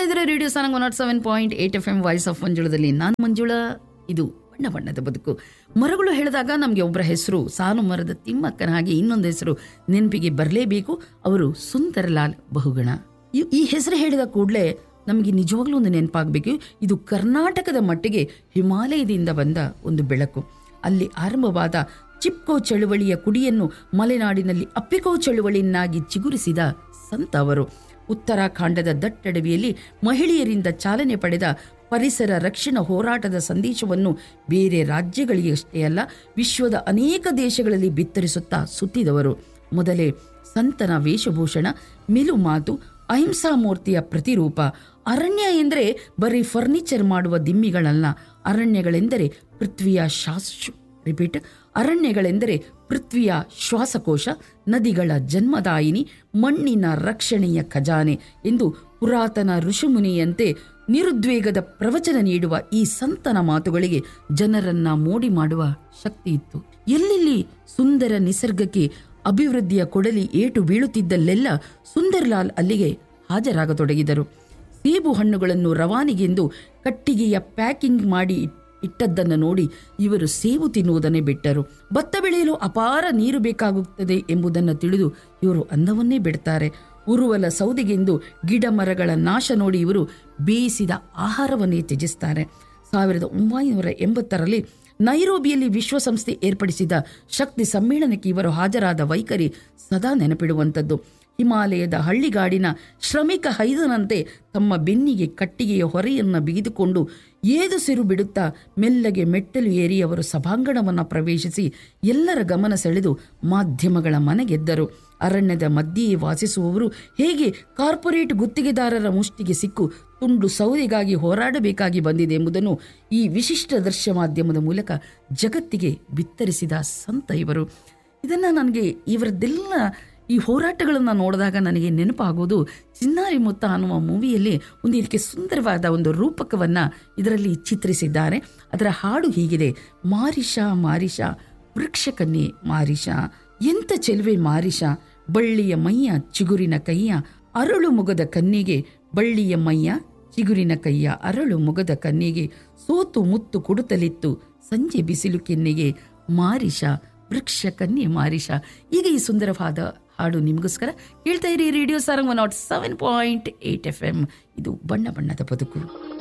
ಇದ್ರೆ radio Sarang one naught seven point eight F M voice of ಮಂಜುಳದಲ್ಲಿ ನಾನು ಮಂಜುಳ ಇದು ಬಣ್ಣ ಬಣ್ಣದ ಬದುಕು ಮರಗಳು ಹೇಳಿದಾಗ ನಮಗೆ ಒಬ್ಬರ ಹೆಸರು ಸಾಲು ಮರದ ತಿಮ್ಮಕ್ಕನ ಹಾಗೆ ಇನ್ನೊಂದು ಹೆಸರು ನೆನಪಿಗೆ ಬರಲೇಬೇಕು ಅವರು ಸುಂದರಲಾಲ್ ಬಹುಗುಣ ಈ- ಈ ಹೆಸರು ಹೇಳಿದ ಕೂಡಲೇ ನಮಗೆ ನಿಜವಾಗ್ಲೂ ಒಂದು ನೆನಪಾಗಬೇಕು ಇದು ಕರ್ನಾಟಕದ ಮಟ್ಟಿಗೆ ಹಿಮಾಲಯದಿಂದ ಬಂದ ಒಂದು ಬೆಳಕು ಅಲ್ಲಿ ಆರಂಭವಾದ ಚಿಪ್ಕೋ ಚಳುವಳಿಯ ಕುಡಿಯನ್ನು ಮಲೆನಾಡಿನಲ್ಲಿ ಅಪ್ಪಿಕೋ ಚಳುವಳಿಯನ್ನಾಗಿ ಚಿಗುರಿಸಿದ ಸಂತ ಅವರು ಉತ್ತರಾಖಂಡದ ದಟ್ಟಡವಿಯಲ್ಲಿ ಮಹಿಳೆಯರಿಂದ ಚಾಲನೆ ಪಡೆದ ಪರಿಸರ ರಕ್ಷಣಾ ಹೋರಾಟದ ಸಂದೇಶವನ್ನು ಬೇರೆ ರಾಜ್ಯಗಳಿಗಷ್ಟೇ ಅಲ್ಲ ವಿಶ್ವದ ಅನೇಕ ದೇಶಗಳಲ್ಲಿ ಬಿತ್ತರಿಸುತ್ತಾ ಸುತ್ತಿದವರು ಮೊದಲೇ ಸಂತನ ವೇಷಭೂಷಣ ಮಿಲು ಮಾತು ಅಹಿಂಸಾ ಮೂರ್ತಿಯ ಪ್ರತಿರೂಪ ಅರಣ್ಯ ಎಂದರೆ ಬರೀ ಫರ್ನಿಚರ್ ಮಾಡುವ ದಿಮ್ಮಿಗಳಲ್ಲ ಅರಣ್ಯಗಳೆಂದರೆ ಪೃಥ್ವಿಯ ಶಾಸ್ ರಿಪೀಟ್ ಅರಣ್ಯಗಳೆಂದರೆ ಪೃಥ್ವಿಯ ಶ್ವಾಸಕೋಶ ನದಿಗಳ ಜನ್ಮದಾಯಿನಿ ಮಣ್ಣಿನ ರಕ್ಷಣೆಯ ಖಜಾನೆ ಎಂದು ಪುರಾತನ ಋಷಿಮುನಿಯಂತೆ ನಿರುದ್ವೇಗದ ಪ್ರವಚನ ನೀಡುವ ಈ ಸಂತನ ಮಾತುಗಳಿಗೆ ಜನರನ್ನ ಮೋಡಿ ಮಾಡುವ ಶಕ್ತಿ ಇತ್ತು ಎಲ್ಲೆಲ್ಲಿ ಸುಂದರ ನಿಸರ್ಗಕ್ಕೆ ಅಭಿವೃದ್ಧಿಯ ಕೊಡಲಿ ಏಟು ಬೀಳುತ್ತಿದ್ದಲ್ಲೆಲ್ಲ ಸುಂದರ್ಲಾಲ್ ಅಲ್ಲಿಗೆ ಹಾಜರಾಗತೊಡಗಿದರು ಸೇಬು ಹಣ್ಣುಗಳನ್ನು ರವಾನಿಗೆಂದು ಕಟ್ಟಿಗೆಯ ಪ್ಯಾಕಿಂಗ್ ಮಾಡಿ ಇಟ್ಟದ್ದನ್ನು ನೋಡಿ ಇವರು ಸೇಬು ತಿನ್ನುವುದನ್ನೇ ಬಿಟ್ಟರು ಭತ್ತ ಬೆಳೆಯಲು ಅಪಾರ ನೀರು ಬೇಕಾಗುತ್ತದೆ ಎಂಬುದನ್ನು ತಿಳಿದು ಇವರು ಅನ್ನವನ್ನೇ ಬಿಡ್ತಾರೆ ಉರುವಲ ಸೌದೆಗೆಂದು ಗಿಡ ಮರಗಳ ನಾಶ ನೋಡಿ ಇವರು ಬೇಯಿಸಿದ ಆಹಾರವನ್ನೇ ತ್ಯಜಿಸ್ತಾರೆ ಸಾವಿರದ ಒಂಬೈನೂರ ಎಂಬತ್ತರಲ್ಲಿ ನೈರೋಬಿಯಲ್ಲಿ ವಿಶ್ವಸಂಸ್ಥೆ ಏರ್ಪಡಿಸಿದ ಶಕ್ತಿ ಸಮ್ಮೇಳನಕ್ಕೆ ಇವರು ಹಾಜರಾದ ವೈಖರಿ ಸದಾ ನೆನಪಿಡುವಂಥದ್ದು ಹಿಮಾಲಯದ ಹಳ್ಳಿಗಾಡಿನ ಶ್ರಮಿಕ ಹೈದನಂತೆ ತಮ್ಮ ಬೆನ್ನಿಗೆ ಕಟ್ಟಿಗೆಯ ಹೊರೆಯನ್ನು ಬಿಗಿದುಕೊಂಡು ಏದು ಸಿರು ಬಿಡುತ್ತಾ ಮೆಲ್ಲಗೆ ಮೆಟ್ಟಲು ಏರಿ ಅವರು ಸಭಾಂಗಣವನ್ನು ಪ್ರವೇಶಿಸಿ ಎಲ್ಲರ ಗಮನ ಸೆಳೆದು ಮಾಧ್ಯಮಗಳ ಮನೆಗೆದ್ದರು ಅರಣ್ಯದ ಮಧ್ಯೆಯೇ ವಾಸಿಸುವವರು ಹೇಗೆ ಕಾರ್ಪೊರೇಟ್ ಗುತ್ತಿಗೆದಾರರ ಮುಷ್ಟಿಗೆ ಸಿಕ್ಕು ತುಂಡು ಸೌದೆಗಾಗಿ ಹೋರಾಡಬೇಕಾಗಿ ಬಂದಿದೆ ಎಂಬುದನ್ನು ಈ ವಿಶಿಷ್ಟ ದೃಶ್ಯ ಮಾಧ್ಯಮದ ಮೂಲಕ ಜಗತ್ತಿಗೆ ಬಿತ್ತರಿಸಿದ ಸಂತ ಇವರು ಇದನ್ನು ನನಗೆ ಇವರದ್ದೆಲ್ಲ ಈ ಹೋರಾಟಗಳನ್ನು ನೋಡಿದಾಗ ನನಗೆ ನೆನಪಾಗೋದು ಚಿನ್ನಾರಿ ಮುತ್ತ ಅನ್ನುವ ಮೂವಿಯಲ್ಲಿ ಒಂದು ಇದಕ್ಕೆ ಸುಂದರವಾದ ಒಂದು ರೂಪಕವನ್ನು ಇದರಲ್ಲಿ ಚಿತ್ರಿಸಿದ್ದಾರೆ ಅದರ ಹಾಡು ಹೀಗಿದೆ ಮಾರಿಷ ಮಾರಿಷ ವೃಕ್ಷಕನ್ಯೆ ಮಾರಿಷ ಎಂತ ಚೆಲುವೆ ಮಾರಿಷ ಬಳ್ಳಿಯ ಮೈಯ ಚಿಗುರಿನ ಕೈಯ ಅರಳು ಮುಗದ ಕನ್ನಿಗೆ ಬಳ್ಳಿಯ ಮೈಯ ಚಿಗುರಿನ ಕೈಯ ಅರಳು ಮುಗದ ಕನ್ನಿಗೆ ಸೋತು ಮುತ್ತು ಕುಡುತ್ತಲಿತ್ತು ಸಂಜೆ ಬಿಸಿಲು ಕೆನ್ನೆಗೆ ಮಾರಿಷ ವೃಕ್ಷ ಕನ್ಯೆ ಮಾರಿಷ ಈಗ ಈ ಸುಂದರವಾದ ಹಾಡು ನಿಮಗೋಸ್ಕರ ಕೇಳ್ತಾ ಇರಿ radio Sarang one naught seven point eight F M ಇದು ಬಣ್ಣ ಬಣ್ಣದ ಬದುಕು